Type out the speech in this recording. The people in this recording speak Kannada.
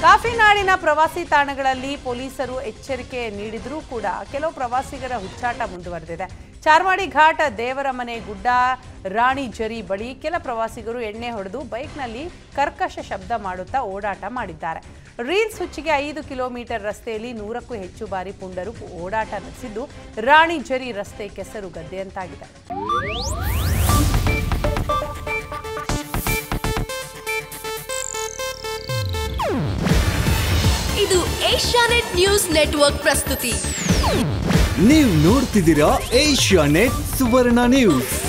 ಕಾಫಿನಾಡಿನ ಪ್ರವಾಸಿ ತಾಣಗಳಲ್ಲಿ ಪೊಲೀಸರು ಎಚ್ಚರಿಕೆ ನೀಡಿದ್ರೂ ಕೂಡ ಕೆಲವು ಪ್ರವಾಸಿಗರ ಹುಚ್ಚಾಟ ಮುಂದುವರೆದಿದೆ ಚಾರ್ಮಾಡಿ ಘಾಟ್ ದೇವರ ಮನೆ ಗುಡ್ಡ ರಾಣಿ ಜರಿ ಬಳಿ ಕೆಲ ಪ್ರವಾಸಿಗರು ಎಣ್ಣೆ ಹೊಡೆದು ಬೈಕ್ನಲ್ಲಿ ಕರ್ಕಶ ಶಬ್ದ ಮಾಡುತ್ತಾ ಓಡಾಟ ಮಾಡಿದ್ದಾರೆ ರೀಲ್ಸ್ ಹುಚ್ಚಿಗೆ ಐದು ಕಿಲೋಮೀಟರ್ ರಸ್ತೆಯಲ್ಲಿ ನೂರಕ್ಕೂ ಹೆಚ್ಚು ಬಾರಿ ಪುಂಡರು ಓಡಾಟ ನಡೆಸಿದ್ದು ರಾಣಿ ಜರಿ ರಸ್ತೆ ಕೆಸರು ಗದ್ದೆಯಂತಾಗಿದೆ ಇದು ಏಷ್ಯಾನೆಟ್ ನ್ಯೂಸ್ ನೆಟ್ವರ್ಕ್ ಪ್ರಸ್ತುತಿ ನೀವು ನೋಡ್ತಿದ್ದೀರಾ ಏಷ್ಯಾ ನೆಟ್ ಸುವರ್ಣ ನ್ಯೂಸ್